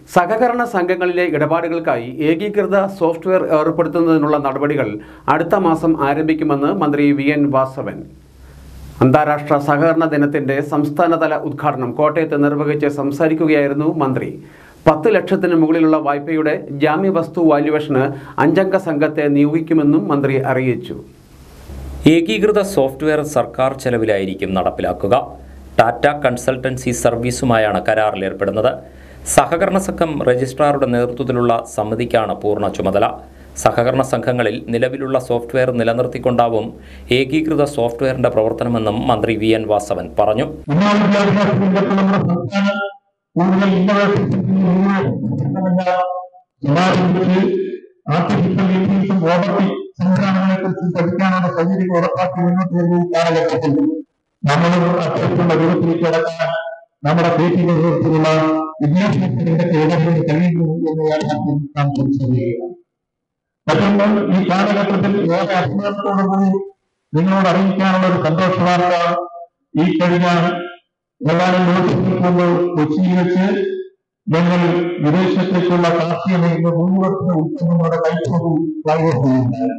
സഹകരണ സംഘങ്ങളിലെ ഇടപാടുകൾക്കായി ഏകീകൃത സോഫ്റ്റ്വെയർ ഏർപ്പെടുത്തുന്നതിനുള്ള നടപടികൾ അടുത്ത മാസം ആരംഭിക്കുമെന്ന് മന്ത്രി വി എൻ വാസവൻ അന്താരാഷ്ട്ര സഹകരണ ദിനത്തിന്റെ സംസ്ഥാനതല ഉദ്ഘാടനം കോട്ടയത്ത് നിർവഹിച്ച് സംസാരിക്കുകയായിരുന്നു മന്ത്രി പത്ത് ലക്ഷത്തിന് മുകളിലുള്ള വായ്പയുടെ ജാമ്യവസ്തു വാല്യുവേഷന് അഞ്ചംഗ സംഘത്തെ നിയോഗിക്കുമെന്നും മന്ത്രി അറിയിച്ചു ഏകീകൃത സോഫ്റ്റ്വെയർ സർക്കാർ ചെലവിലായിരിക്കും നടപ്പിലാക്കുക ടാറ്റ കൺസൾട്ടൻസി സർവീസുമായാണ് കരാറിൽ ഏർപ്പെടുന്നത് സഹകരണ സംഘം രജിസ്ട്രാറുടെ നേതൃത്വത്തിലുള്ള സമിതിക്കാണ് പൂർണ്ണ ചുമതല സഹകരണ സംഘങ്ങളിൽ നിലവിലുള്ള സോഫ്റ്റ്വെയർ നിലനിർത്തിക്കൊണ്ടാവും ഏകീകൃത സോഫ്റ്റ്വെയറിന്റെ പ്രവർത്തനമെന്നും മന്ത്രി വി എൻ വാസവൻ പറഞ്ഞു ഉന്നത വിദ്യാഭ്യാസ രംഗത്ത് നമ്മുടെ സംസ്ഥാനം കൂടുതൽ ഇന്നോവേഷൻസ് സമാജത്തിൽ ആർട്ടിഫിഷ്യൽ ഇന്റലിജൻസും റോബോട്ടിക് സംവിധാനങ്ങളെ കുറിച്ചും പഠിക്കാനുള്ള സൗകര്യം ഉറപ്പാക്കി മുന്നോട്ട് വരുന്ന ഈ കാലഘട്ടത്തിൽ നമ്മൾ അത്തരത്തിലുള്ള രൂപത്തിലേക്ക് കടക്കാൻ നമ്മുടെ പേറ്റി നേതൃത്വത്തിലുള്ള വിദ്യാഭ്യാസ രംഗത്തെ ഇടപെടൽ കഴിയുന്നു എന്ന യാഥാർത്ഥ്യം നാം തിരിച്ചറിയുകയാണ് മറ്റൊന്ന് ഈ കാലഘട്ടത്തിൽ ഏറെ അഭിമാനത്തോടുകൂടി നിങ്ങളോട് അറിയിക്കാനുള്ള ഒരു സന്തോഷ വാർത്ത ഈ കഴിഞ്ഞ ഏതാനും ദിവസങ്ങൾക്ക് മുമ്പ് കൊച്ചിയിൽ വെച്ച് ഞങ്ങൾ വിദേശത്തേക്കുള്ള കാർഷിക മേഖല മൂന്ന് വർഷ ഉത്പന്നങ്ങളുടെ കൈപ്പുറവും കൈവരുകയുണ്ടായി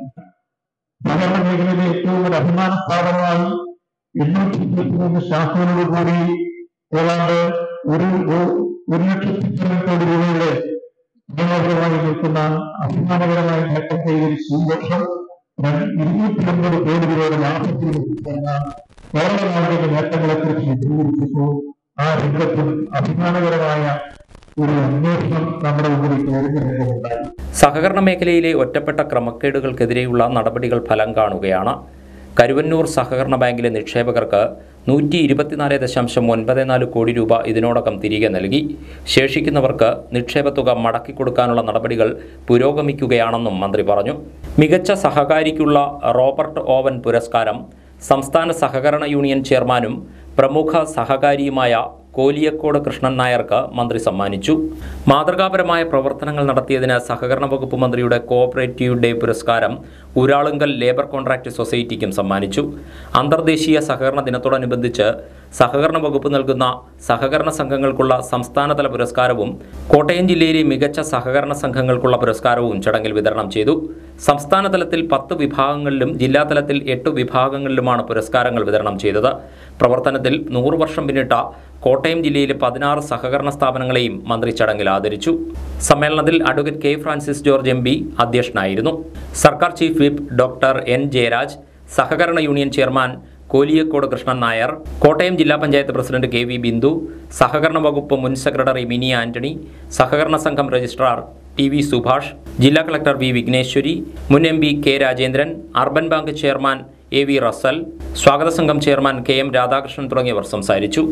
സഹകരണ മേഖലയിലെ ഏറ്റവും ഒരു അഭിമാന സ്ഥാപനമായി എണ്ണൂറ്റി ഇരുപത്തിമൂന്ന് ശാസ്ത്രങ്ങളോട് കൂടി ഏതാണ്ട് ഒരു ഒരു- ഒരു ലക്ഷത്തി പതിനെട്ട് കോടി രൂപയുടെ മനോഹരമായി നിൽക്കുന്ന അഭിമാനകരമായ നേട്ടം കൈവരിച്ചു ഈ വർഷം ഇരുന്നൂറ്റി ഒൻപത് കോടി രൂപയുടെ ലാഭത്തിൽ എത്തിച്ചേർന്ന കേരള നാടിന്റെ നേട്ടങ്ങളെക്കുറിച്ച് വിശദീകരിച്ചപ്പോൾ ആ രംഗത്തും അഭിമാനകരമായ ഒരു അന്വേഷണം നമ്മുടെ മുമ്പിലേക്ക് വരുന്ന രംഗമുണ്ടായി സഹകരണ മേഖലയിലെ ഒറ്റപ്പെട്ട ക്രമക്കേടുകൾക്കെതിരെയുള്ള നടപടികൾ ഫലം കാണുകയാണ് കരുവന്നൂർ സഹകരണ ബാങ്കിലെ നിക്ഷേപകർക്ക് നൂറ്റി ഇരുപത്തിനാല് ദശാംശം ഒൻപത് നാല് കോടി രൂപ ഇതിനോടകം തിരികെ നൽകി ശേഷിക്കുന്നവർക്ക് നിക്ഷേപത്തുക മടക്കിക്കൊടുക്കാനുള്ള നടപടികൾ പുരോഗമിക്കുകയാണെന്നും മന്ത്രി പറഞ്ഞു മികച്ച സഹകാരിക്കുള്ള റോബർട്ട് ഓവൻ പുരസ്കാരം സംസ്ഥാന സഹകരണ യൂണിയൻ ചെയർമാനും പ്രമുഖ സഹകാരിയുമായ കോലിയക്കോട് കൃഷ്ണൻ നായർക്ക് മന്ത്രി സമ്മാനിച്ചു മാതൃകാപരമായ പ്രവർത്തനങ്ങൾ നടത്തിയതിന് സഹകരണ വകുപ്പ് മന്ത്രിയുടെ കോഓപ്പറേറ്റീവ് ഡേ പുരസ്കാരം ഊരാളുങ്കൽ ലേബർ കോൺട്രാക്ട് സൊസൈറ്റിക്കും സമ്മാനിച്ചു അന്തർദേശീയ സഹകരണ ദിനത്തോടനുബന്ധിച്ച് സഹകരണ വകുപ്പ് നൽകുന്ന സഹകരണ സംഘങ്ങൾക്കുള്ള സംസ്ഥാനതല പുരസ്കാരവും കോട്ടയം ജില്ലയിലെ മികച്ച സഹകരണ സംഘങ്ങൾക്കുള്ള പുരസ്കാരവും ചടങ്ങിൽ വിതരണം ചെയ്തു സംസ്ഥാന തലത്തിൽ പത്ത് വിഭാഗങ്ങളിലും ജില്ലാതലത്തിൽ എട്ട് വിഭാഗങ്ങളിലുമാണ് പുരസ്കാരങ്ങൾ വിതരണം ചെയ്തത് പ്രവർത്തനത്തിൽ നൂറ് വർഷം പിന്നിട്ട കോട്ടയം ജില്ലയിലെ പതിനാറ് സഹകരണ സ്ഥാപനങ്ങളെയും മന്ത്രി ചടങ്ങിൽ ആദരിച്ചു സമ്മേളനത്തിൽ advocate K Francis George M P അധ്യക്ഷനായിരുന്നു സർക്കാർ chief whip doctor N Jayaraj സഹകരണ യൂണിയൻ ചെയർമാൻ കോലിയക്കോട് കൃഷ്ണൻ നായർ കോട്ടയം ജില്ലാ panchayat president K V Bindu സഹകരണ വകുപ്പ് മുൻ സെക്രട്ടറി മിനി ആന്റണി സഹകരണ സംഘം രജിസ്ട്രാർ ടി വി സുഭാഷ് ജില്ലാ കളക്ടർ വി വിഘ്നേശ്വരി മുൻ M P K Rajendran urban bank chairman A V Rasal സ്വാഗത സംഘം ചെയർമാൻ കെ എം രാധാകൃഷ്ണൻ തുടങ്ങിയവർ സംസാരിച്ചു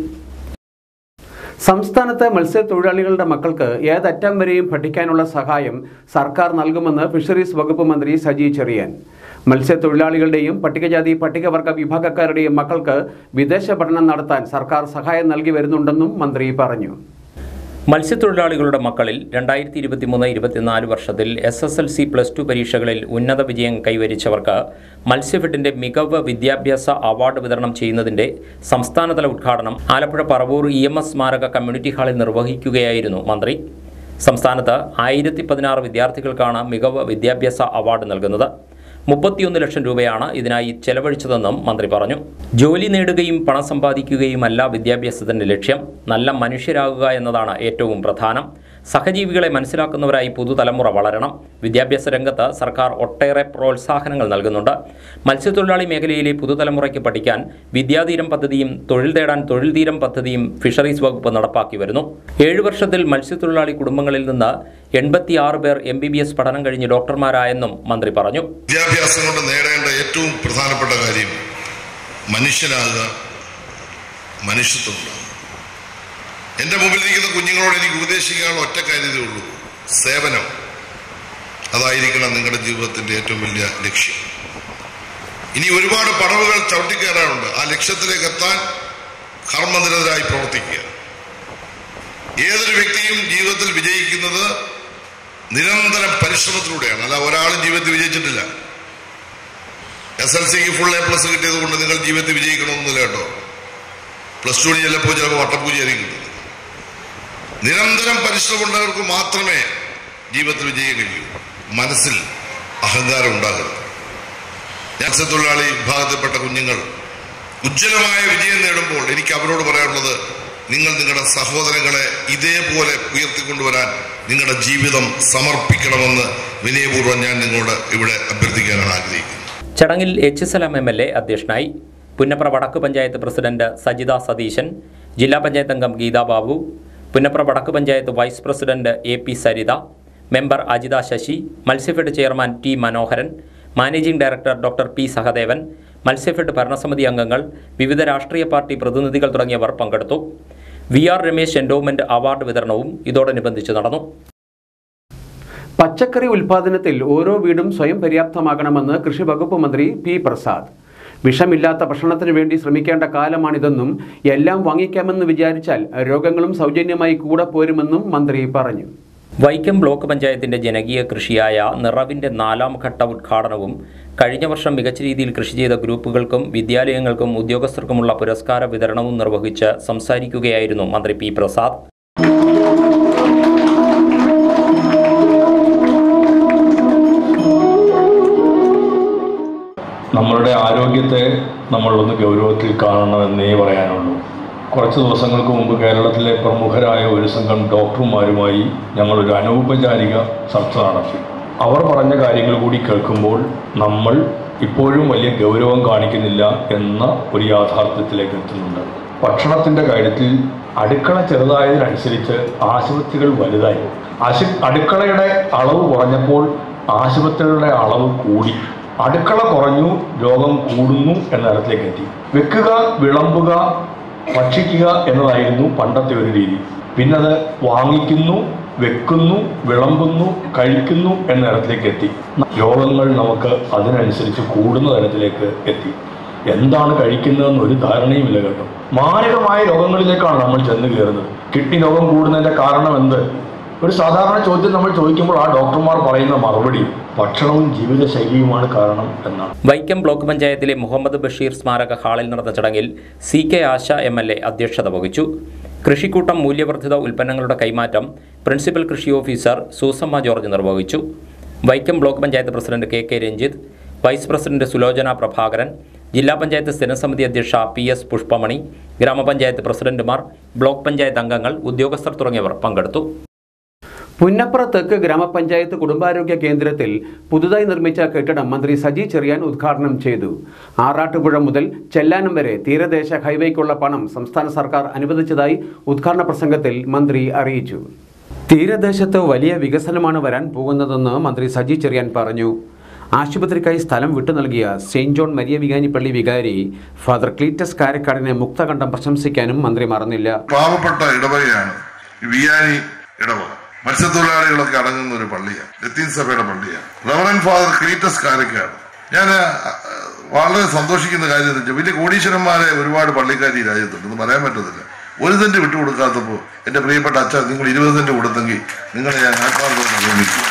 സംസ്ഥാനത്തെ മത്സ്യത്തൊഴിലാളികളുടെ മക്കൾക്ക് ഏതറ്റം വരെയും പഠിക്കാനുള്ള സഹായം സർക്കാർ നൽകുമെന്ന് ഫിഷറീസ് വകുപ്പ് മന്ത്രി സജി ചെറിയാൻ മത്സ്യത്തൊഴിലാളികളുടെയും പട്ടികജാതി പട്ടികവർഗ വിഭാഗക്കാരുടെയും മക്കൾക്ക് വിദേശ പഠനം നടത്താൻ സർക്കാർ സഹായം നൽകി വരുന്നുണ്ടെന്നും മന്ത്രി പറഞ്ഞു മത്സ്യത്തൊഴിലാളികളുടെ മക്കളിൽ രണ്ടായിരത്തി ഇരുപത്തിമൂന്ന് ഇരുപത്തിനാല് വർഷത്തിൽ S S L C plus two പരീക്ഷകളിൽ ഉന്നത വിജയം കൈവരിച്ചവർക്ക് മത്സ്യഫെഡിന്റെ മികവ് വിദ്യാഭ്യാസ അവാർഡ് വിതരണം ചെയ്യുന്നതിന്റെ സംസ്ഥാനതല ഉദ്ഘാടനം Alappuzha Paravur E M S സ്മാരക കമ്മ്യൂണിറ്റി ഹാളിൽ നിർവഹിക്കുകയായിരുന്നു മന്ത്രി സംസ്ഥാനത്ത് ആയിരത്തി പതിനാറ് വിദ്യാർത്ഥികൾക്കാണ് മികവ് വിദ്യാഭ്യാസ അവാർഡ് നൽകുന്നത് മുപ്പത്തിയൊന്ന് ലക്ഷം രൂപയാണ് ഇതിനായി ചെലവഴിച്ചതെന്നും മന്ത്രി പറഞ്ഞു ജോലി നേടുകയും പണം സമ്പാദിക്കുകയുമല്ല വിദ്യാഭ്യാസത്തിന്റെ ലക്ഷ്യം നല്ല മനുഷ്യരാകുക എന്നതാണ് ഏറ്റവും പ്രധാനം സഹജീവികളെ മനസ്സിലാക്കുന്നവരായി പുതുതലമുറ വളരണം വിദ്യാഭ്യാസ രംഗത്ത് സർക്കാർ ഒട്ടേറെ പ്രോത്സാഹനങ്ങൾ നൽകുന്നുണ്ട് മത്സ്യത്തൊഴിലാളി മേഖലയിലെ പുതുതലമുറയ്ക്ക് പഠിക്കാൻ വിദ്യാതീരം പദ്ധതിയും തൊഴിൽ തേടാൻ തൊഴിൽ തീരം പദ്ധതിയും ഫിഷറീസ് വകുപ്പ് നടപ്പാക്കി വരുന്നു ഏഴു വർഷത്തിൽ മത്സ്യത്തൊഴിലാളി കുടുംബങ്ങളിൽ നിന്ന് എൺപത്തിയാറ് പേർ എം ബി ബി എസ് പഠനം കഴിഞ്ഞ് ഡോക്ടർമാരായെന്നും മന്ത്രി പറഞ്ഞു വിദ്യാഭ്യാസം കൊണ്ട് നേടേണ്ട ഏറ്റവും പ്രധാനപ്പെട്ട കാര്യം മനുഷ്യനാകുക മനുഷ്യത്വം ഉണ്ടാകുക എൻ്റെ മുമ്പിലിരിക്കുന്ന കുഞ്ഞുങ്ങളോട് എനിക്ക് ഉപദേശിക്കാനുള്ള ഒറ്റ കാര്യതേ ഉള്ളൂ സേവനം അതായിരിക്കണം നിങ്ങളുടെ ജീവിതത്തിന്റെ ഏറ്റവും വലിയ ലക്ഷ്യം ഇനി ഒരുപാട് പടവുകൾ ചവിട്ടിക്കയറാനുണ്ട് ആ ലക്ഷ്യത്തിലേക്ക് എത്താൻ കർമ്മനിരതരായി പ്രവർത്തിക്കുക ഏതൊരു വ്യക്തിയും ജീവിതത്തിൽ വിജയിക്കുന്നത് നിരന്തരം പരിശ്രമത്തിലൂടെയാണ് അല്ല ഒരാളും ജീവിതത്തിൽ വിജയിച്ചിട്ടില്ല എസ് എൽ സിക്ക് ഫുൾ എ പ്ലസ് കിട്ടിയത് കൊണ്ട് നിങ്ങൾ ജീവിതത്തിൽ വിജയിക്കണമെന്നില്ല കേട്ടോ പ്ലസ് ടുവിന് ചിലപ്പോൾ ചിലപ്പോൾ വട്ടപ്പൂജയായിരിക്കും കിട്ടുന്നത് നിരന്തരം പരിശ്രമമുള്ളവർക്ക് മാത്രമേ ജീവിതത്തിൽ വിജയം കഴിയൂ മനസ്സിൽ അഹങ്കാരം ഉണ്ടാകരുത് മത്സ്യത്തൊഴിലാളി വിഭാഗത്തിൽപ്പെട്ട കുഞ്ഞുങ്ങൾ ഉജ്ജ്വലമായ വിജയം നേടുമ്പോൾ എനിക്ക് അവരോട് പറയാനുള്ളത് നിങ്ങൾ നിങ്ങളുടെ സഹോദരങ്ങളെ ഇതേപോലെ ഉയർത്തിക്കൊണ്ടുവരാൻ നിങ്ങളുടെ ജീവിതം സമർപ്പിക്കണമെന്ന് വിനയപൂർവ്വം ഞാൻ നിങ്ങളോട് ഇവിടെ അഭ്യർത്ഥിക്കാനാണ് ആഗ്രഹിക്കുന്നത് ചടങ്ങിൽ H Salam M L A അധ്യക്ഷനായി പുന്നപ്ര വടക്ക് പഞ്ചായത്ത് പ്രസിഡന്റ് സജിത സതീശൻ ജില്ലാ പഞ്ചായത്ത് അംഗം Gita Babu Punnapra Vadakku panchayat vice president A P Saritha member Ajitha Sasi Matsyafed chairman T Manoharan managing director doctor P Sahadevan Matsyafed ഭരണസമിതി അംഗങ്ങൾ വിവിധ രാഷ്ട്രീയ പാർട്ടി പ്രതിനിധികൾ തുടങ്ങിയവർ പങ്കെടുത്തു V R Ramesh endowment award വിതരണവും ഇതോടനുബന്ധിച്ച് നടന്നു പച്ചക്കറി ഉൽപാദനത്തിൽ ഓരോ വീടും സ്വയം പര്യാപ്തമാകണമെന്ന് കൃഷി വകുപ്പ് മന്ത്രി പി പ്രസാദ് വിഷമില്ലാത്ത ഭക്ഷണത്തിനു വേണ്ടി ശ്രമിക്കേണ്ട കാലമാണിതെന്നും എല്ലാം വാങ്ങിക്കാമെന്ന് വിചാരിച്ചാൽ രോഗങ്ങളും സൗജന്യമായി കൂടെ പോരുമെന്നും മന്ത്രി പറഞ്ഞു വൈക്കം ബ്ലോക്ക് പഞ്ചായത്തിന്റെ ജനകീയ കൃഷിയായ നിറവിന്റെ നാലാം ഘട്ട ഉദ്ഘാടനവും കഴിഞ്ഞ വർഷം മികച്ച രീതിയിൽ കൃഷി ചെയ്ത ഗ്രൂപ്പുകൾക്കും വിദ്യാലയങ്ങൾക്കും ഉദ്യോഗസ്ഥർക്കുമുള്ള പുരസ്കാര വിതരണവും നിർവഹിച്ച് സംസാരിക്കുകയായിരുന്നു മന്ത്രി പി പ്രസാദ് നമ്മളുടെ ആരോഗ്യത്തെ നമ്മളൊന്ന് ഗൗരവത്തിൽ കാണണമെന്നേ പറയാനുള്ളൂ കുറച്ച് ദിവസങ്ങൾക്ക് മുമ്പ് കേരളത്തിലെ പ്രമുഖരായ ഒരു സംഘം ഡോക്ടർമാരുമായി ഞങ്ങളൊരു അനൗപചാരിക ചർച്ച നടത്തി അവർ പറഞ്ഞ കാര്യങ്ങൾ കൂടി കേൾക്കുമ്പോൾ നമ്മൾ ഇപ്പോഴും വലിയ ഗൗരവം കാണിക്കുന്നില്ല എന്ന ഒരു യാഥാർത്ഥ്യത്തിലേക്ക് എത്തുന്നുണ്ട് ഭക്ഷണത്തിൻ്റെ കാര്യത്തിൽ അടുക്കള ചെറുതായതിനനുസരിച്ച് ആശുപത്രികൾ വലുതായി ആശു അടുക്കളയുടെ അളവ് കുറഞ്ഞപ്പോൾ ആശുപത്രികളുടെ അളവ് കൂടി അടുക്കള കുറഞ്ഞു രോഗം കൂടുന്നു എന്ന തരത്തിലേക്ക് എത്തി വെക്കുക വിളമ്പുക ഭക്ഷിക്കുക എന്നതായിരുന്നു പണ്ടത്തെ ഒരു രീതി പിന്നത് വാങ്ങിക്കുന്നു വെക്കുന്നു വിളമ്പുന്നു കഴിക്കുന്നു എന്ന തരത്തിലേക്ക് എത്തി രോഗങ്ങൾ നമുക്ക് അതിനനുസരിച്ച് കൂടുന്ന തരത്തിലേക്ക് എത്തി എന്താണ് കഴിക്കുന്നതെന്ന് ഒരു ധാരണയുമില്ല കേട്ടോ മാരകമായ രോഗങ്ങളിലേക്കാണ് നമ്മൾ ചെന്ന് കയറുന്നത് കിഡ്നി രോഗം കൂടുന്നതിന്റെ കാരണം എന്ത് ഒരു സാധാരണ ചോദ്യം നമ്മൾ ചോദിക്കുമ്പോൾ ആ ഡോക്ടർമാർ പറയുന്ന മറുപടി ഭക്ഷണവും ജീവിതശൈലിയുമാണ് കാരണം എന്നാണ് വൈക്കം ബ്ലോക്ക് പഞ്ചായത്തിലെ മുഹമ്മദ് ബഷീർ സ്മാരക ഹാളിൽ നടന്ന ചടങ്ങിൽ C K Asha M L A അധ്യക്ഷത വഹിച്ചു കൃഷിക്കൂട്ടം മൂല്യവർദ്ധിത ഉൽപ്പന്നങ്ങളുടെ കൈമാറ്റം പ്രിൻസിപ്പൽ കൃഷി ഓഫീസർ സൂസമ്മ ജോർജ് നിർവഹിച്ചു Vaikom block panchayat president K K Ranjith vice president Sulochana Prabhakaran ജില്ലാ പഞ്ചായത്ത് സ്ഥിരസമിതി അധ്യക്ഷ പി എസ് പുഷ്പമണി ഗ്രാമപഞ്ചായത്ത് പ്രസിഡന്റുമാർ ബ്ലോക്ക് പഞ്ചായത്ത് അംഗങ്ങൾ ഉദ്യോഗസ്ഥർ തുടങ്ങിയവർ പങ്കെടുത്തു പുന്നപ്ര തെക്ക് ഗ്രാമപഞ്ചായത്ത് കുടുംബാരോഗ്യ കേന്ദ്രത്തിൽ പുതുതായി നിർമ്മിച്ച കെട്ടിടം മന്ത്രി സജി ചെറിയാൻ ഉദ്ഘാടനം ചെയ്തു ആറാട്ടുപുഴ മുതൽ ചെല്ലാനം വരെ തീരദേശ ഹൈവേക്കുള്ള പണം സംസ്ഥാന സർക്കാർ അനുവദിച്ചതായി ഉദ്ഘാടന പ്രസംഗത്തിൽ മന്ത്രി അറിയിച്ചു തീരദേശത്ത് വലിയ വികസനമാണ് വരാൻ പോകുന്നതെന്ന് മന്ത്രി സജി ചെറിയാൻ പറഞ്ഞു ആശുപത്രിക്കായി സ്ഥലം വിട്ടു നൽകിയ സെയിന്റ് ജോൺ മരിയ വികാനിപ്പള്ളി വികാരി ഫാദർ ക്ലീറ്റസ് കാരക്കാടിനെ മുക്തകണ്ഠം പ്രശംസിക്കാനും മന്ത്രി മറന്നില്ല പാവപ്പെട്ട ഇടവകയാണ് ഈ വിയാനി ഇടവക മത്സ്യത്തൊഴിലാളികളൊക്കെ അടങ്ങുന്ന ഒരു പള്ളിയാണ് ലത്തീൻ സഭയുടെ പള്ളിയാണ് റവറൻ ഫാദർ ക്ലീറ്റസ് കാരക്കാട് ഞാൻ വളരെ സന്തോഷിക്കുന്ന കാര്യം എന്ന് വെച്ചാൽ വലിയ കോടീശ്വരന്മാരെ ഒരുപാട് പള്ളിക്കാർ ഈ രാജ്യത്തുണ്ട് എന്ന് പറയാൻ പറ്റത്തില്ല ഒരു സെന്റ് വിട്ടുകൊടുക്കാത്തപ്പോൾ എന്റെ പ്രിയപ്പെട്ട അച്ഛൻ നിങ്ങൾ ഇരുപത് സെന്റ് കൊടുത്തെങ്കിൽ നിങ്ങളെ ഞാൻ ആത്മാർത്ഥം അഭിനന്ദിക്കുന്നു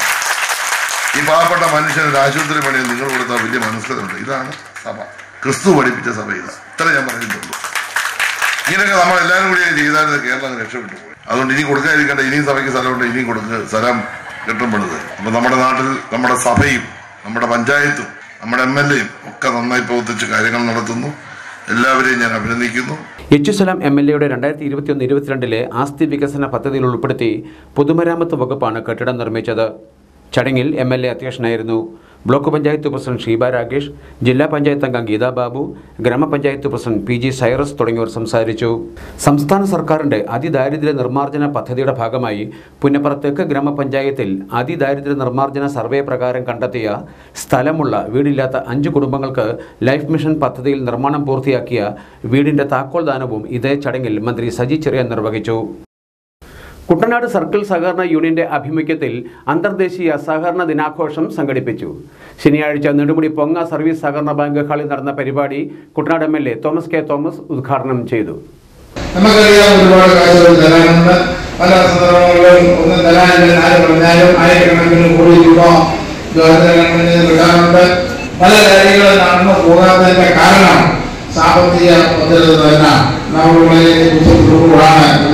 ഈ പാവപ്പെട്ട മനുഷ്യന് ഒരു ആശുപത്രി പണിയിൽ നിങ്ങൾ കൊടുത്ത വലിയ മനസ്സിലുണ്ട് ഇതാണ് സഭ ക്രിസ്തു പഠിപ്പിച്ച സഭ ഇതാ ഇത്ര ഞാൻ പറഞ്ഞിട്ടുള്ളൂ ഇങ്ങനെയൊക്കെ നമ്മൾ എല്ലാവരും കൂടി ചെയ്താലും കേരളം അങ്ങ് രക്ഷപ്പെട്ടു പോയി അതുകൊണ്ട് ഇനി കൊടുക്കാതിരിക്കേണ്ട ഇനിയും സഭയ്ക്ക് സ്ഥലമുണ്ട് ഇനിയും കൊടുക്കുക സ്ഥലം കിട്ടുമ്പോഴത് അപ്പൊ നമ്മുടെ നാട്ടിൽ നമ്മുടെ സഭയും നമ്മുടെ പഞ്ചായത്തും നമ്മുടെ എം എൽ എയും ഒക്കെ നന്നായി പ്രവർത്തിച്ച് കാര്യങ്ങൾ നടത്തുന്നു എല്ലാവരെയും ഞാൻ അഭിനന്ദിക്കുന്നു എച്ച് സലാം എം എൽ എയുടെ രണ്ടായിരത്തി ഇരുപത്തിയൊന്ന് ഇരുപത്തിരണ്ടിലെ ആസ്തി വികസന പദ്ധതിയിൽ ഉൾപ്പെടുത്തി പൊതുമരാമത്ത് വകുപ്പാണ് കെട്ടിടം നിർമ്മിച്ചത് ചടങ്ങിൽ എം എൽ എ അധ്യക്ഷനായിരുന്നു ബ്ലോക്ക് പഞ്ചായത്ത് പ്രസിഡന്റ് ഷീബ രാഗേഷ് ജില്ലാ പഞ്ചായത്ത് അംഗം ഗീതാ ബാബു ഗ്രാമപഞ്ചായത്ത് പ്രസിഡന്റ് പി ജി സൈറസ് തുടങ്ങിയവർ സംസാരിച്ചു സംസ്ഥാന സർക്കാരിന്റെ അതിദാരിദ്ര്യ നിർമ്മാർജ്ജന പദ്ധതിയുടെ ഭാഗമായി പുന്നപ്ര തെക്ക് ഗ്രാമപഞ്ചായത്തിൽ അതിദാരിദ്ര്യ നിർമ്മാർജ്ജന സർവേ പ്രകാരം കണ്ടെത്തിയ സ്ഥലമുള്ള വീടില്ലാത്ത അഞ്ച് കുടുംബങ്ങൾക്ക് ലൈഫ് മിഷൻ പദ്ധതിയിൽ നിർമ്മാണം പൂർത്തിയാക്കിയ വീടിന്റെ താക്കോൽ ദാനവും ഇതേ ചടങ്ങിൽ മന്ത്രി സജി ചെറിയാൻ നിർവഹിച്ചു കുട്ടനാട് സർക്കിൾ സഹകരണ യൂണിയന്റെ ആഭിമുഖ്യത്തിൽ അന്തർദേശീയ സഹകരണ ദിനാഘോഷം സംഘടിപ്പിച്ചു ശനിയാഴ്ച നെടുമുടി പൊങ്ങ സർവീസ് സഹകരണ ബാങ്ക് ഹാളിൽ നടന്ന പരിപാടി Kuttanad M L A Thomas K Thomas ഉദ്ഘാടനം ചെയ്തു നമുക്കറിയാം ഒരുപാട് കാശുകൾ തരാനുണ്ട് പല സന്ദർഭങ്ങളിലും ഒന്നും തരാനില്ല ആര് പറഞ്ഞാലും ആയിരക്കണക്കിന് കോടി രൂപ കേന്ദ്ര ഗവൺമെന്റിന് കിട്ടാനുണ്ട് പല കാര്യങ്ങളും നടന്നു പോകാത്തതിന്റെ കാരണം സാമ്പത്തിക ഭദ്രത തന്നെ നമ്മളുടെ കുറിച്ചുകൊണ്ടാണ് നമ്മുടെ സംസ്ഥാന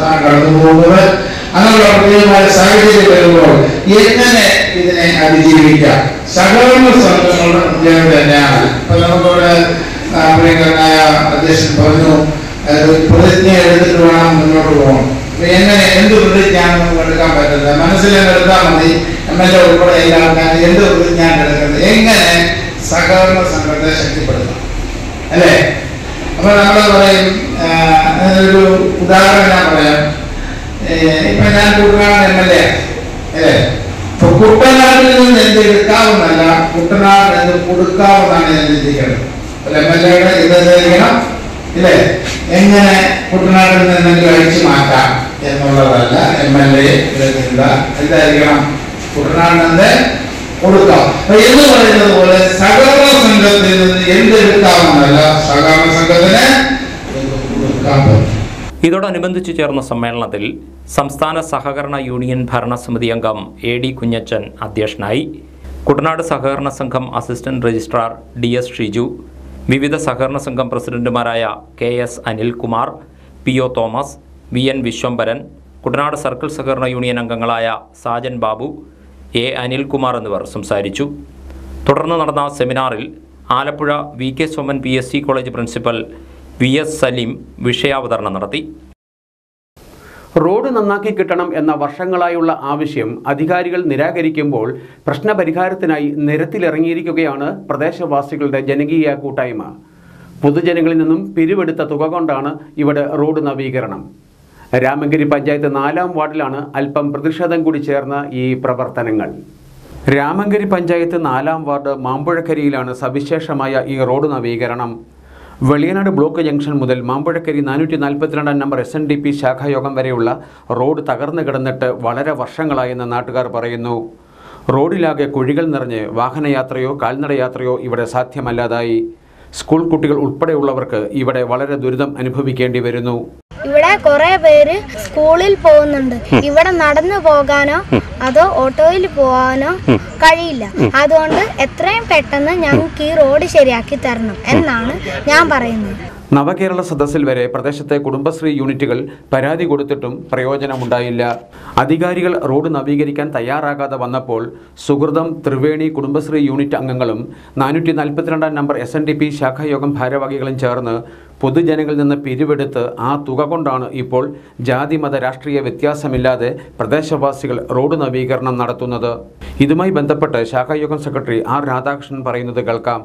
സംസ്ഥാനം കടന്നു പോകുന്നത് അങ്ങനെയുള്ള പ്രത്യേകമായ സാഹചര്യം വരുമ്പോൾ എങ്ങനെ ഇതിനെ അതിജീവിക്കാം സഹകരണ സംഘങ്ങളുടെ പ്രത്യേകത തന്നെയാണ് ഇപ്പൊ നമുക്കിവിടെ ആ, പ്രിയങ്കരനായ അധ്യക്ഷൻ പറഞ്ഞു അത് പ്രതിജ്ഞ എടുത്തിട്ട് വേണം മുന്നോട്ട് പോകണം അപ്പൊ എങ്ങനെ എന്ത് പ്രതിജ്ഞയാണ് നമുക്ക് എടുക്കാൻ പറ്റുന്നത് മനസ്സിൽ എടുത്താൽ മതി എം എൽ എ ഉൾപ്പെടെ എല്ലാ ആൾക്കാരും എന്ത് പ്രതിജ്ഞയാണ് എടുക്കുന്നത് എങ്ങനെ സഹകരണ സംഘത്തെ ശക്തിപ്പെടുത്താം അല്ലേ അപ്പൊ നമ്മൾ പറയും ആ, ഒരു ഉദാഹരണം ഞാൻ പറയാം ഏ, ഇപ്പൊ ഞാൻ കുട്ടനാട് എം എൽ എ അല്ലേ ഇപ്പൊ കുട്ടനാട്ടിൽ നിന്ന് എന്ത് എടുക്കാവുന്നല്ല കുട്ടനാട് എന്ത് കൊടുക്കാവുന്നതാണ് ഞാൻ ചിന്തിക്കുന്നത് എം എൽ എയുടെ ഇത് എന്തായിരിക്കണം ഇല്ലേ എങ്ങനെ കുട്ടനാട്ടിൽ നിന്ന് എന്തെങ്കിലും അഴിച്ചു മാറ്റാം എന്നുള്ളതല്ല എം എൽ എ എന്തായിരിക്കണം കുട്ടനാടിന് എന്ത് കൊടുക്കാം അപ്പൊ എന്ന് പറയുന്നത് പോലെ സഹകരണ സംഘത്തിൽ നിന്ന് എന്തെടുക്കാമെന്നല്ല സഹകരണ സംഘത്തിന് എന്ത് കൊടുക്കാൻ പറ്റും ഇതോടനുബന്ധിച്ച് ചേർന്ന സമ്മേളനത്തിൽ സംസ്ഥാന സഹകരണ യൂണിയൻ ഭരണസമിതി അംഗം എ ഡി കുഞ്ഞച്ചൻ അധ്യക്ഷനായി കുട്ടനാട് സഹകരണ സംഘം assistant registrar D S Shiju വിവിധ സഹകരണ സംഘം പ്രസിഡന്റുമാരായ K S Anilkumar P O Thomas V N Viswambharan Kuttanad circle സഹകരണ യൂണിയൻ അംഗങ്ങളായ സാജൻ ബാബു എ അനിൽകുമാർ എന്നിവർ സംസാരിച്ചു തുടർന്ന് നടന്ന സെമിനാറിൽ Alappuzha V K Soman P S C college principal V S Saleem വിഷയാവതരണം നടത്തി റോഡ് നന്നാക്കി കിട്ടണം എന്ന വർഷങ്ങളായുള്ള ആവശ്യം അധികാരികൾ നിരാകരിക്കുമ്പോൾ പ്രശ്നപരിഹാരത്തിനായി നിരത്തിലിറങ്ങിയിരിക്കുകയാണ് പ്രദേശവാസികളുടെ ജനകീയ കൂട്ടായ്മ പൊതുജനങ്ങളിൽ നിന്നും പിരിവെടുത്ത തുക കൊണ്ടാണ് ഇവിടെ റോഡ് നവീകരണം രാമഗിരി പഞ്ചായത്ത് നാലാം വാർഡിലാണ് അല്പം പ്രതിഷേധം കൂടി ചേർന്ന ഈ പ്രവർത്തനങ്ങൾ രാമങ്കരി പഞ്ചായത്ത് നാലാം വാർഡ് മാമ്പുഴക്കരിയിലാണ് സവിശേഷമായ ഈ റോഡ് നവീകരണം വെളിയനാട് ബ്ലോക്ക് ജംഗ്ഷൻ മുതൽ മാമ്പുഴക്കരി നാനൂറ്റി നാൽപ്പത്തിരണ്ടാം number S N D P ശാഖായോഗം വരെയുള്ള റോഡ് തകർന്നു കിടന്നിട്ട് വളരെ വർഷങ്ങളായെന്ന് നാട്ടുകാർ പറയുന്നു റോഡിലാകെ കുഴികൾ നിറഞ്ഞ് വാഹനയാത്രയോ കാൽനടയാത്രയോ ഇവിടെ സാധ്യമല്ലാതായി സ്കൂൾ കുട്ടികൾ ഉൾപ്പെടെയുള്ളവർക്ക് ഇവിടെ വളരെ ദുരിതം അനുഭവിക്കേണ്ടി വരുന്നു ഇവിടെ കുറെ പേര് സ്കൂളിൽ പോകുന്നുണ്ട് ഇവിടെ നടന്നു പോകാനോ അതോ ഓട്ടോയിൽ പോകാനോ കഴിയില്ല അതുകൊണ്ട് എത്രയും പെട്ടെന്ന് ഞങ്ങൾക്ക് ഈ റോഡ് ശരിയാക്കി തരണം എന്നാണ് ഞാൻ പറയുന്നത് നവകേരള സദസ്സിൽ വരെ പ്രദേശത്തെ കുടുംബശ്രീ യൂണിറ്റുകൾ പരാതി കൊടുത്തിട്ടും പ്രയോജനമുണ്ടായില്ല അധികാരികൾ റോഡ് നവീകരിക്കാൻ തയ്യാറാകാതെ വന്നപ്പോൾ സുഹൃതം ത്രിവേണി കുടുംബശ്രീ യൂണിറ്റ് അംഗങ്ങളും നാനൂറ്റി നാൽപ്പത്തിരണ്ടാം number S N D P ശാഖായോഗം ഭാരവാഹികളും ചേർന്ന് പൊതുജനങ്ങളിൽ നിന്ന് പിരിവെടുത്ത് ആ തുക കൊണ്ടാണ് ഇപ്പോൾ ജാതി മത രാഷ്ട്രീയ വ്യത്യാസമില്ലാതെ പ്രദേശവാസികൾ റോഡ് നവീകരണം നടത്തുന്നത് ഇതുമായി ബന്ധപ്പെട്ട് ശാഖായോഗം സെക്രട്ടറി ആർ രാധാകൃഷ്ണൻ പറയുന്നത് കേൾക്കാം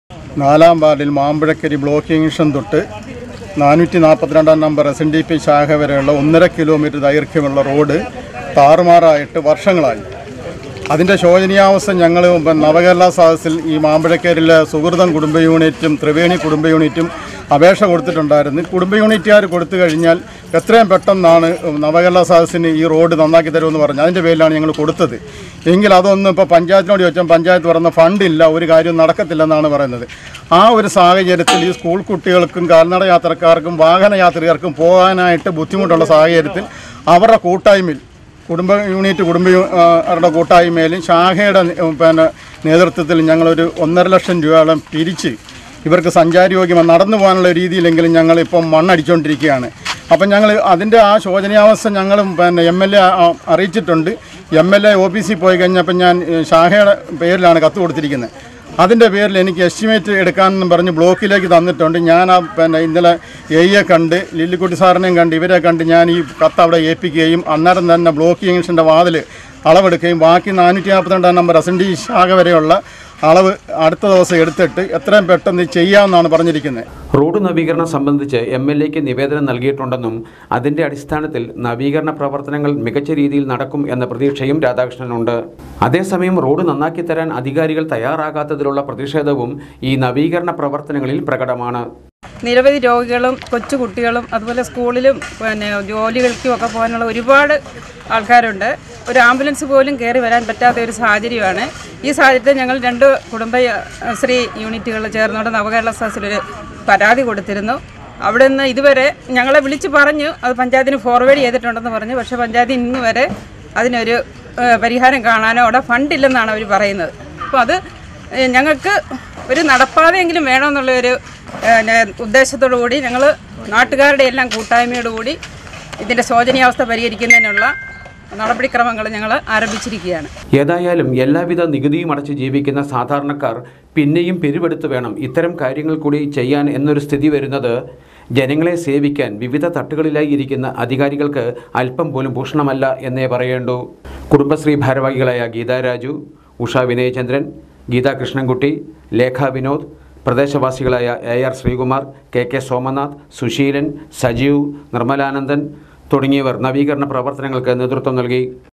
നാലാം വാർഡിൽ മാമ്പഴക്കരി ബ്ലോക്ക് ജംഗ്ഷൻ തൊട്ട് നാനൂറ്റി നാൽപ്പത്തിരണ്ടാം number S N D P ശാഖ വരെയുള്ള ഒന്നര കിലോമീറ്റർ ദൈർഘ്യമുള്ള റോഡ് താറുമാറായിട്ട് വർഷങ്ങളായി അതിൻ്റെ ശോചനീയാവസ്ഥ ഞങ്ങൾ നവകേരള സദസ്സിൽ ഈ മാമ്പഴക്കരിലെ സുഹൃതം കുടുംബ യൂണിറ്റും ത്രിവേണി കുടുംബ യൂണിറ്റും അപേക്ഷ കൊടുത്തിട്ടുണ്ടായിരുന്നു കുടുംബ യൂണിറ്റുകാർ കൊടുത്തു കഴിഞ്ഞാൽ എത്രയും പെട്ടെന്നാണ് നവകേരള സദസ്സിന് ഈ റോഡ് നന്നാക്കി തരുമെന്ന് പറഞ്ഞു അതിൻ്റെ പേരിലാണ് ഞങ്ങൾ കൊടുത്തത് എങ്കിൽ അതൊന്നും ഇപ്പോൾ പഞ്ചായത്തിനോട് ചോദിച്ചാൽ പഞ്ചായത്ത് പറയുന്ന ഫണ്ടില്ല ഒരു കാര്യം നടക്കത്തില്ലെന്നാണ് പറയുന്നത് ആ ഒരു സാഹചര്യത്തിൽ ഈ സ്കൂൾ കുട്ടികൾക്കും കാൽനട യാത്രക്കാർക്കും വാഹന യാത്രികർക്കും പോകാനായിട്ട് ബുദ്ധിമുട്ടുള്ള സാഹചര്യത്തിൽ അവരുടെ കൂട്ടായ്മയിൽ കുടുംബ യൂണിറ്റ് കുടുംബ യൂ- ആ, അവരുടെ കൂട്ടായ്മയിലും ശാഖയുടെ നി- പിന്നെ നേതൃത്വത്തിൽ ഞങ്ങളൊരു ഒന്നര ലക്ഷം രൂപയോളം പിരിച്ച് ഇവർക്ക് സഞ്ചാരയോഗ്യമായി നടന്നു പോകാനുള്ള രീതിയിലെങ്കിലും ഞങ്ങളിപ്പം മണ്ണടിച്ചുകൊണ്ടിരിക്കുകയാണ് അപ്പം ഞങ്ങൾ അതിൻ്റെ ആ ശോചനീയാവസ്ഥ ഞങ്ങളും പിന്നെ എം എൽ എ അറിയിച്ചിട്ടുണ്ട് എം എൽ എ ഓഫീസിൽ പോയി കഴിഞ്ഞപ്പോൾ ഞാൻ ഏ, ശാഖയുടെ പേരിലാണ് കത്ത് കൊടുത്തിരിക്കുന്നത് അതിൻ്റെ പേരിൽ എനിക്ക് എസ്റ്റിമേറ്റ് എടുക്കാമെന്നും പറഞ്ഞ് ബ്ലോക്കിലേക്ക് തന്നിട്ടുണ്ട് ഞാൻ ആ പിന്നെ ഇന്നലെ എയെ കണ്ട് ലില്ലിക്കുട്ടി സാറിനെയും കണ്ട് ഇവരെ കണ്ട് ഞാൻ ഈ കത്ത് അവിടെ ഏൽപ്പിക്കുകയും അന്നേരം തന്നെ ബ്ലോക്ക് ജംഗ്ഷൻ്റെ വാതിൽ അളവെടുക്കുകയും ബാക്കി നാനൂറ്റി നാൽപ്പത്തിരണ്ടാം നമ്പർ എസ് എൻ ഡി ശാഖ വരെയുള്ള അളവ് അടുത്ത ദിവസം എടുത്തിട്ട് എത്രയും പെട്ടെന്ന് ചെയ്യാമെന്നാണ് പറഞ്ഞിരിക്കുന്നത് റോഡ് നവീകരണം സംബന്ധിച്ച് എം എൽ എക്ക് നിവേദനം നൽകിയിട്ടുണ്ടെന്നും അതിന്റെ അടിസ്ഥാനത്തിൽ നവീകരണ പ്രവർത്തനങ്ങൾ മികച്ച രീതിയിൽ നടക്കും എന്ന പ്രതീക്ഷയും രാധാകൃഷ്ണനുണ്ട് അതേസമയം റോഡ് നന്നാക്കി തരാൻ അധികാരികൾ തയ്യാറാകാത്തതിലുള്ള പ്രതിഷേധവും ഈ നവീകരണ പ്രവർത്തനങ്ങളിൽ പ്രകടമാണ് നിരവധി രോഗികളും കൊച്ചു കുട്ടികളും അതുപോലെ സ്കൂളിലും പിന്നെ ജോലികൾക്കും ഒക്കെ പോകാനുള്ള ഒരുപാട് ആൾക്കാരുണ്ട് ഒരു ആംബുലൻസ് പോലും കയറി വരാൻ പറ്റാത്ത ഒരു സാഹചര്യമാണ് ഈ സാഹചര്യത്തിൽ ഞങ്ങൾ രണ്ട് കുടുംബ ഏഹ്, ശ്രീ യൂണിറ്റുകൾ ചേർന്നുകൊണ്ട് നവകേരള സദസ്സിലൊരു പരാതി കൊടുത്തിരുന്നു അവിടെ നിന്ന് ഇതുവരെ ഞങ്ങളെ വിളിച്ച് പറഞ്ഞു അത് പഞ്ചായത്തിന് ഫോർവേഡ് ചെയ്തിട്ടുണ്ടെന്ന് പറഞ്ഞു പക്ഷേ പഞ്ചായത്ത് ഇന്ന് വരെ അതിനൊരു ഏഹ്, പരിഹാരം കാണാനോ അവിടെ ഫണ്ടില്ലെന്നാണ് അവർ പറയുന്നത് അപ്പോൾ അത് ഏഹ്, ഞങ്ങൾക്ക് ഒരു നടപ്പാതെയെങ്കിലും വേണമെന്നുള്ള ഒരു ഏഹ്, ഉദ്ദേശത്തോടു കൂടി ഞങ്ങൾ നാട്ടുകാരുടെ എല്ലാം കൂട്ടായ്മയോടുകൂടി ഇതിൻ്റെ ശോചനീയാവസ്ഥ പരിഹരിക്കുന്നതിനുള്ള നടപടിക്രമങ്ങൾ ഞങ്ങൾ ആരംഭിച്ചിരിക്കുകയാണ് ഏതായാലും എല്ലാവിധ നികുതിയും അടച്ച് ജീവിക്കുന്ന സാധാരണക്കാർ പിന്നെയും പിരിവെടുത്ത് വേണം ഇത്തരം കാര്യങ്ങൾ കൂടി ചെയ്യാൻ എന്നൊരു സ്ഥിതി വരുന്നത് ജനങ്ങളെ സേവിക്കാൻ വിവിധ തട്ടുകളിലായി ഇരിക്കുന്ന അധികാരികൾക്ക് അല്പം പോലും ഭൂഷണമല്ല എന്നേ പറയേണ്ടൂ കുടുംബശ്രീ ഭാരവാഹികളായ ഗീതാ രാജു ഉഷ വിനയചന്ദ്രൻ ഗീതാ കൃഷ്ണൻകുട്ടി ലേഖ വിനോദ് പ്രദേശവാസികളായ A R Sreekumar K K Somanath Suseelan Sajeev Nirmalanandan തുടങ്ങിയവർ നവീകരണ പ്രവർത്തനങ്ങൾക്ക് നേതൃത്വം നൽകി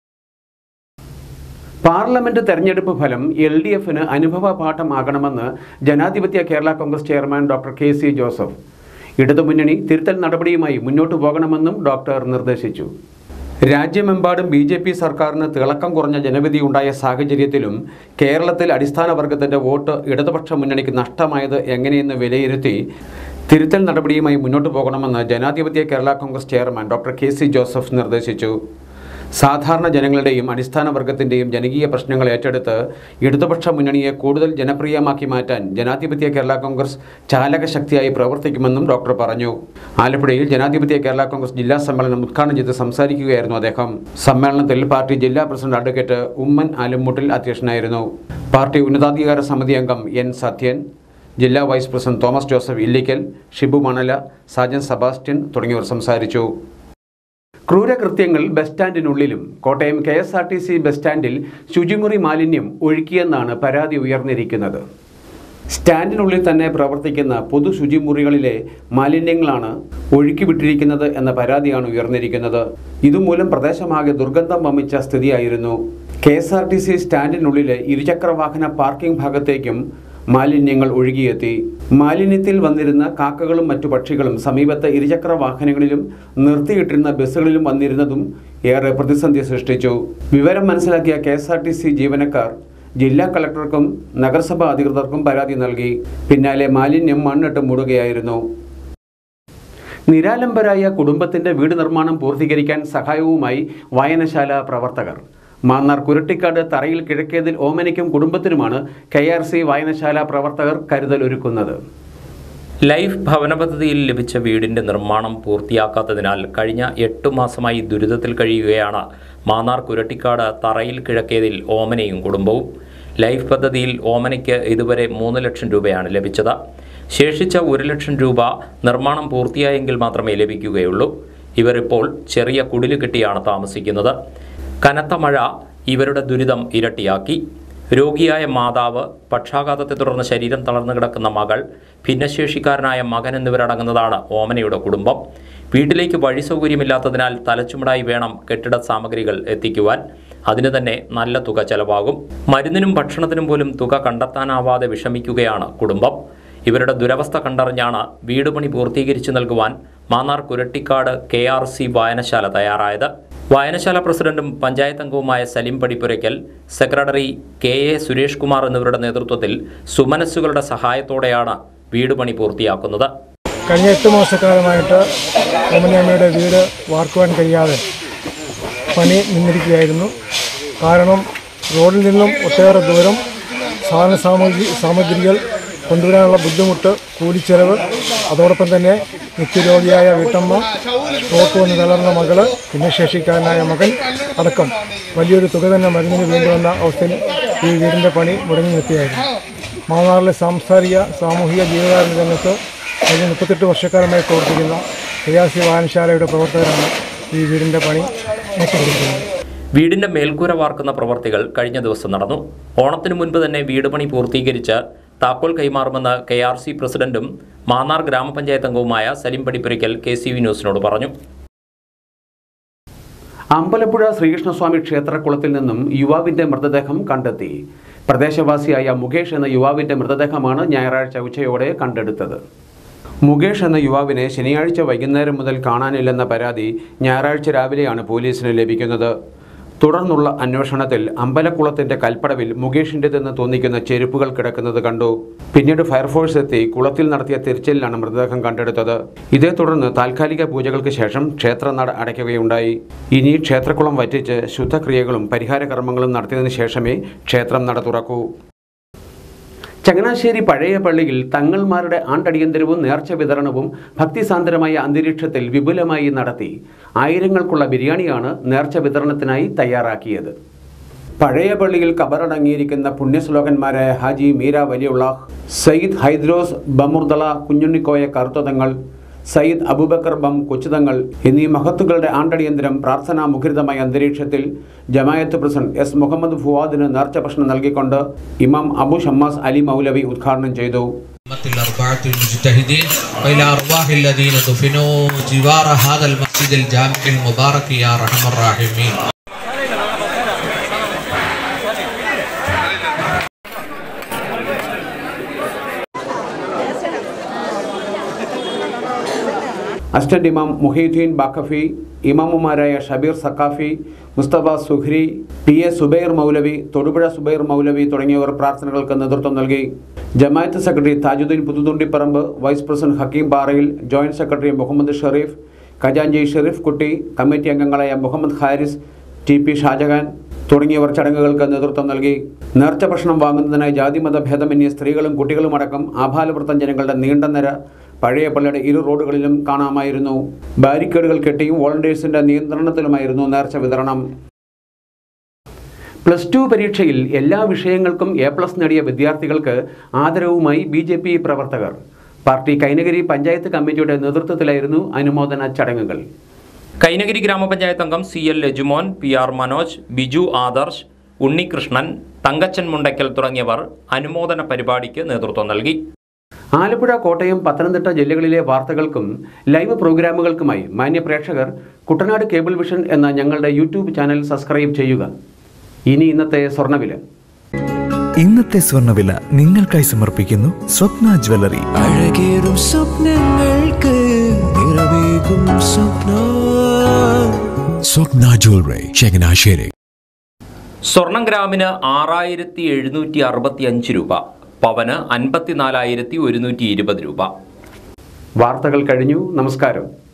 പാർലമെന്റ് തെരഞ്ഞെടുപ്പ് ഫലം എൽ ഡി എഫിന് അനുഭവ പാഠമാകണമെന്ന് Janadhipathya Kerala Congress chairman doctor K C Joseph ഇടതുമുന്നണി തിരുത്തൽ നടപടിയുമായി മുന്നോട്ടു പോകണമെന്നും ഡോക്ടർ നിർദ്ദേശിച്ചു രാജ്യമെമ്പാടും ബി ജെ പി സർക്കാരിന് തിളക്കം കുറഞ്ഞ ജനവിധി ഉണ്ടായ സാഹചര്യത്തിലും കേരളത്തിൽ അടിസ്ഥാന വർഗത്തിന്റെ വോട്ട് ഇടതുപക്ഷ മുന്നണിക്ക് നഷ്ടമായത് എങ്ങനെയെന്ന് വിലയിരുത്തി തിരുത്തൽ നടപടിയുമായി മുന്നോട്ടു പോകണമെന്ന് Janadhipathya Kerala Congress chairman doctor K C Joseph നിർദ്ദേശിച്ചു സാധാരണ ജനങ്ങളുടെയും അടിസ്ഥാന വർഗത്തിൻ്റെയും ജനകീയ പ്രശ്നങ്ങൾ ഏറ്റെടുത്ത് ഇടതുപക്ഷ മുന്നണിയെ കൂടുതൽ ജനപ്രിയമാക്കി മാറ്റാൻ ജനാധിപത്യ കേരള കോൺഗ്രസ് ചാലകശക്തിയായി പ്രവർത്തിക്കുമെന്നും ഡോക്ടർ പറഞ്ഞു ആലപ്പുഴയിൽ ജനാധിപത്യ കേരള കോൺഗ്രസ് ജില്ലാ സമ്മേളനം ഉദ്ഘാടനം ചെയ്ത് സംസാരിക്കുകയായിരുന്നു അദ്ദേഹം സമ്മേളനത്തിൽ പാർട്ടി ജില്ലാ പ്രസിഡന്റ് അഡ്വക്കേറ്റ് ഉമ്മൻ ആലുംമുട്ടിൽ അധ്യക്ഷനായിരുന്നു പാർട്ടി ഉന്നതാധികാര സമിതി അംഗം എൻ സത്യൻ ജില്ലാ വൈസ് പ്രസിഡന്റ് തോമസ് ജോസഫ് ഇല്ലിക്കൽ ഷിബു മണല സാജൻ സെബാസ്റ്റ്യൻ തുടങ്ങിയവർ സംസാരിച്ചു ക്രൂരകൃത്യങ്ങൾ ബസ് സ്റ്റാൻഡിനുള്ളിലും Kottayam K S R T C bus സ്റ്റാൻഡിൽ ശുചിമുറി മാലിന്യം ഒഴുക്കിയെന്നാണ് പരാതി ഉയർന്നിരിക്കുന്നത് സ്റ്റാൻഡിനുള്ളിൽ തന്നെ പ്രവർത്തിക്കുന്ന പൊതു ശുചിമുറികളിലെ മാലിന്യങ്ങളാണ് ഒഴുക്കിവിട്ടിരിക്കുന്നത് എന്ന പരാതിയാണ് ഉയർന്നിരിക്കുന്നത് ഇതുമൂലം പ്രദേശമാകെ ദുർഗന്ധം വമിച്ച സ്ഥിതിയായിരുന്നു K S R T C സ്റ്റാൻഡിനുള്ളിലെ ഇരുചക്ര വാഹന പാർക്കിംഗ് ഭാഗത്തേക്കും മാലിന്യങ്ങൾ ഒഴുകിയെത്തി മാലിന്യത്തിൽ വന്നിരുന്ന കാക്കകളും മറ്റു പക്ഷികളും സമീപത്തെ ഇരുചക്ര വാഹനങ്ങളിലും നിർത്തിയിട്ടിരുന്ന ബസ്സുകളിലും വന്നിരുന്നതും ഏറെ പ്രതിസന്ധി സൃഷ്ടിച്ചു വിവരം മനസ്സിലാക്കിയ K S R T C ജീവനക്കാർ ജില്ലാ കളക്ടർക്കും നഗരസഭാ അധികൃതർക്കും പരാതി നൽകി പിന്നാലെ മാലിന്യം മണ്ണിട്ട് മൂടുകയായിരുന്നു നിരാലംബരായ കുടുംബത്തിന്റെ വീട് നിർമ്മാണം പൂർത്തീകരിക്കാൻ സഹായവുമായി വായനശാല പ്രവർത്തകർ മാന്നാർ കുരട്ടിക്കാട് തറയിൽ കിഴക്കേതിൽ ഓമനയ്ക്കും കുടുംബത്തിനുമാണ് കെ ആർ സി വായനശാല പ്രവർത്തകർ കരുതൽ ഒരുക്കുന്നത് ലൈഫ് ഭവന പദ്ധതിയിൽ ലഭിച്ച വീടിന്റെ നിർമ്മാണം പൂർത്തിയാക്കാത്തതിനാൽ കഴിഞ്ഞ എട്ടു മാസമായി ദുരിതത്തിൽ കഴിയുകയാണ് മാന്നാർ കുരട്ടിക്കാട് തറയിൽ കിഴക്കേതിൽ ഓമനയും കുടുംബവും ലൈഫ് പദ്ധതിയിൽ ഓമനയ്ക്ക് ഇതുവരെ മൂന്ന് ലക്ഷം രൂപയാണ് ലഭിച്ചത് ശേഷിച്ച ഒരു ലക്ഷം രൂപ നിർമ്മാണം പൂർത്തിയായെങ്കിൽ മാത്രമേ ലഭിക്കുകയുള്ളൂ ഇവർ ഇപ്പോൾ ചെറിയ കുടില് കെട്ടിയാണ് താമസിക്കുന്നത് കനത്ത മഴ ഇവരുടെ ദുരിതം ഇരട്ടിയാക്കി രോഗിയായ മാതാവ് പക്ഷാഘാതത്തെ തുടർന്ന് ശരീരം തളർന്നു കിടക്കുന്ന മകൾ ഭിന്നശേഷിക്കാരനായ മകൻ എന്നിവരടങ്ങുന്നതാണ് ഓമനയുടെ കുടുംബം വീട്ടിലേക്ക് വഴി സൗകര്യമില്ലാത്തതിനാൽ തലച്ചുമടായി വേണം കെട്ടിട സാമഗ്രികൾ എത്തിക്കുവാൻ അതിന് തന്നെ നല്ല തുക ചെലവാകും മരുന്നിനും ഭക്ഷണത്തിനും പോലും തുക കണ്ടെത്താനാവാതെ വിഷമിക്കുകയാണ് കുടുംബം ഇവരുടെ ദുരവസ്ഥ കണ്ടറിഞ്ഞാണ് വീട് പണി പൂർത്തീകരിച്ചു നൽകുവാൻ Mannar Kurattikkad K R C വായനശാല തയ്യാറായത് വായനശാല പ്രസിഡന്റും പഞ്ചായത്ത് അംഗവുമായ Salim Padippurakkal secretary K A Suresh Kumar എന്നിവരുടെ നേതൃത്വത്തിൽ സുമനസ്സുകളുടെ സഹായത്തോടെയാണ് വീട് പണി പൂർത്തിയാക്കുന്നത് കഴിഞ്ഞ എട്ട് മാസക്കാലമായിട്ട് ഓമനിയമ്മയുടെ വീട് വാർക്കുവാൻ കഴിയാതെ പണി നിന്നിരിക്കുകയായിരുന്നു കാരണം റോഡിൽ നിന്നും ഒട്ടേറെ ദൂരം സാധന സാമഗ്രി സാമഗ്രികൾ കൊണ്ടുവരാനുള്ള ബുദ്ധിമുട്ട് കൂലിച്ചെലവ് അതോടൊപ്പം തന്നെ നിത്യരോഗിയായ വീട്ടമ്മ റോട്ട് വന്ന് തളർന്ന മകള് ഭിന്നശേഷിക്കാരനായ മകൻ അടക്കം വലിയൊരു തുക തന്നെ മരുന്നിന് വേണ്ടി വന്ന അവസ്ഥയിൽ ഈ വീടിൻ്റെ പണി മുടങ്ങി നിർത്തിയായിരുന്നു മാന്നാറിലെ സാംസ്കാരിക സാമൂഹിക ജീവകാരുണ്യ രംഗത്ത് കഴിഞ്ഞ മുപ്പത്തെട്ട് വർഷക്കാലമായി പ്രവർത്തിക്കുന്ന കെ വായനശാലയുടെ പ്രവർത്തകരാണ് ഈ വീടിൻ്റെ പണി ഏറ്റെടുത്തിരിക്കുന്നത് വീടിന്റെ മേൽക്കൂര വാർക്കുന്ന പ്രവർത്തികൾ കഴിഞ്ഞ ദിവസം നടന്നു ഓണത്തിനു മുൻപ് തന്നെ വീട് പണി പൂർത്തീകരിച്ച് താക്കോൽ കൈമാറുമെന്ന് കെ ആർ സി പ്രസിഡന്റും മാന്നാർ ഗ്രാമപഞ്ചായത്ത് അംഗവുമായ Salim Padippurakkal K C V ന്യൂസിനോട് പറഞ്ഞു അമ്പലപ്പുഴ ശ്രീകൃഷ്ണസ്വാമി ക്ഷേത്രക്കുളത്തിൽ നിന്നും യുവാവിന്റെ മൃതദേഹം കണ്ടെത്തി പ്രദേശവാസിയായ മുകേഷ് എന്ന യുവാവിന്റെ മൃതദേഹമാണ് ഞായറാഴ്ച ഉച്ചയോടെ കണ്ടെടുത്തത് മുകേഷ് എന്ന യുവാവിനെ ശനിയാഴ്ച വൈകുന്നേരം മുതൽ കാണാനില്ലെന്ന പരാതി ഞായറാഴ്ച രാവിലെയാണ് പോലീസിന് ലഭിക്കുന്നത് തുടർന്നുള്ള അന്വേഷണത്തിൽ അമ്പലക്കുളത്തിന്റെ കൽപ്പടവിൽ മുകേഷിൻ്റെതെന്ന് തോന്നിക്കുന്ന ചെരുപ്പുകൾ കിടക്കുന്നത് കണ്ടു പിന്നീട് ഫയർഫോഴ്സ് എത്തി കുളത്തിൽ നടത്തിയ തിരച്ചിലിലാണ് മൃതദേഹം കണ്ടെടുത്തത് ഇതേ തുടർന്ന് താൽക്കാലിക പൂജകൾക്ക് ശേഷം ക്ഷേത്ര നട അടയ്ക്കുകയുണ്ടായി ഇനി ക്ഷേത്രക്കുളം വറ്റിച്ച് ശുദ്ധക്രിയകളും പരിഹാര കർമ്മങ്ങളും നടത്തിയതിനു ശേഷമേ ക്ഷേത്രം നട തുറക്കൂ ചങ്ങനാശ്ശേരി പഴയ പള്ളിയിൽ തങ്ങൾമാരുടെ ആണ്ടടിയന്തരവും നേർച്ച വിതരണവും ഭക്തിസാന്ദ്രമായ അന്തരീക്ഷത്തിൽ വിപുലമായി നടത്തി ആയിരങ്ങൾക്കുള്ള ബിരിയാണിയാണ് നേർച്ച വിതരണത്തിനായി തയ്യാറാക്കിയത് പഴയ പള്ളിയിൽ കബറടങ്ങിയിരിക്കുന്ന പുണ്യശ്ലോകന്മാരായ ഹാജി മീര വലിയുള്ള സയ്യിദ് ഹൈദ്രോസ് ബമുർദള കുഞ്ഞുണ്ണിക്കോയ കറുത്തതങ്ങൾ സയ്യിദ് അബൂബക്കർ ബം കൊച്ചുതങ്ങൾ എന്നീ മഹത്തുക്കളുടെ ആണ്ടടിയന്തരം പ്രാർത്ഥനാ മുഖരിതമായ അന്തരീക്ഷത്തിൽ ജമായത്ത് പ്രസിഡന്റ് എസ് മുഹമ്മദ് ഫുവാദിന് നേർച്ച ഭക്ഷണം നൽകിക്കൊണ്ട് ഇമാം അബു ഷമ്മാസ് അലി മൗലവി ഉദ്ഘാടനം ചെയ്തു الأربعة المجتهدين وإلى أرواح الذين دفنوا جوار هذا المسجد الجامع المبارك يا أرحم الراحمين അസിസ്റ്റന്റ് ഇമാം മുഹീദ്ദീൻ ബാക്കഫി ഇമാമുമാരായ ഷബീർ സക്കാഫി മുസ്തഫ സുഹ്രി പി എ സുബൈർ മൗലവി തൊടുപുഴ സുബൈർ മൗലവി തുടങ്ങിയവർ പ്രാർത്ഥനകൾക്ക് നേതൃത്വം നൽകി ജമായത്ത് secretary Thajudheen Puthuthundipparambu vice president Hakeem Parayil joint secretary Muhammad Shereef ഖജാൻജി ഷെറീഫ് കുട്ടി കമ്മിറ്റി അംഗങ്ങളായ മുഹമ്മദ് ഹാരിസ് ടി പി ഷാജഹാൻ തുടങ്ങിയവർ ചടങ്ങുകൾക്ക് നേതൃത്വം നൽകി നേർച്ച ഭക്ഷണം വാങ്ങുന്നതിനായി ജാതിമത ഭേദമന്യേ സ്ത്രീകളും കുട്ടികളുമടക്കം ആഭാലവൃത്തം ജനങ്ങളുടെ നീണ്ട നിര പഴയ പള്ളിയുടെ ഇരു റോഡുകളിലും കാണാമായിരുന്നു ബാരിക്കേഡുകൾ കെട്ടിയും വോളണ്ടിയേഴ്സിന്റെ നിയന്ത്രണത്തിലുമായിരുന്നു നേർച്ച വിതരണം പ്ലസ് ടു പരീക്ഷയിൽ എല്ലാ വിഷയങ്ങൾക്കും എ പ്ലസ് നേടിയ വിദ്യാർത്ഥികൾക്ക് ആദരവുമായി ബി ജെ പി പ്രവർത്തകർ പാർട്ടി കൈനഗിരി പഞ്ചായത്ത് കമ്മിറ്റിയുടെ നേതൃത്വത്തിലായിരുന്നു അനുമോദന ചടങ്ങുകൾ കൈനഗിരി ഗ്രാമപഞ്ചായത്ത് അംഗം C L Lajumon P R Manoj Biju Adarsh Unnikrishnan Thankachan Mundackal തുടങ്ങിയവർ അനുമോദന പരിപാടിക്ക് നേതൃത്വം നൽകി ആലപ്പുഴ കോട്ടയം പത്തനംതിട്ട ജില്ലകളിലെ വാർത്തകൾക്കും ലൈവ് പ്രോഗ്രാമുകൾക്കുമായി മാന്യ പ്രേക്ഷകർ കുട്ടനാട് കേബിൾ വിഷൻ എന്ന ഞങ്ങളുടെ യൂട്യൂബ് ചാനൽ സബ്സ്ക്രൈബ് ചെയ്യുക ഇനി ഇന്നത്തെ സ്വർണ്ണവില ഇന്നത്തെ സ്വർണ്ണവില നിങ്ങൾക്കായി സമർപ്പിക്കുന്നു സ്വപ്ന ജ്വല്ലറി അഴകേറും സ്വപ്നങ്ങൾക്ക് നിറവേകും സ്വപ്ന സ്വപ്ന ജ്വല്ലറി ചങ്ങനാശ്ശേരി സ്വർണം ഗ്രാമിന് ആറായിരത്തി എഴുന്നൂറ്റി അറുപത്തി അഞ്ച് രൂപ പവന് അൻപത്തിനാലായിരത്തി ഒരുന്നൂറ്റി ഇരുപത് രൂപ വാർത്തകൾ കഴിഞ്ഞു നമസ്കാരം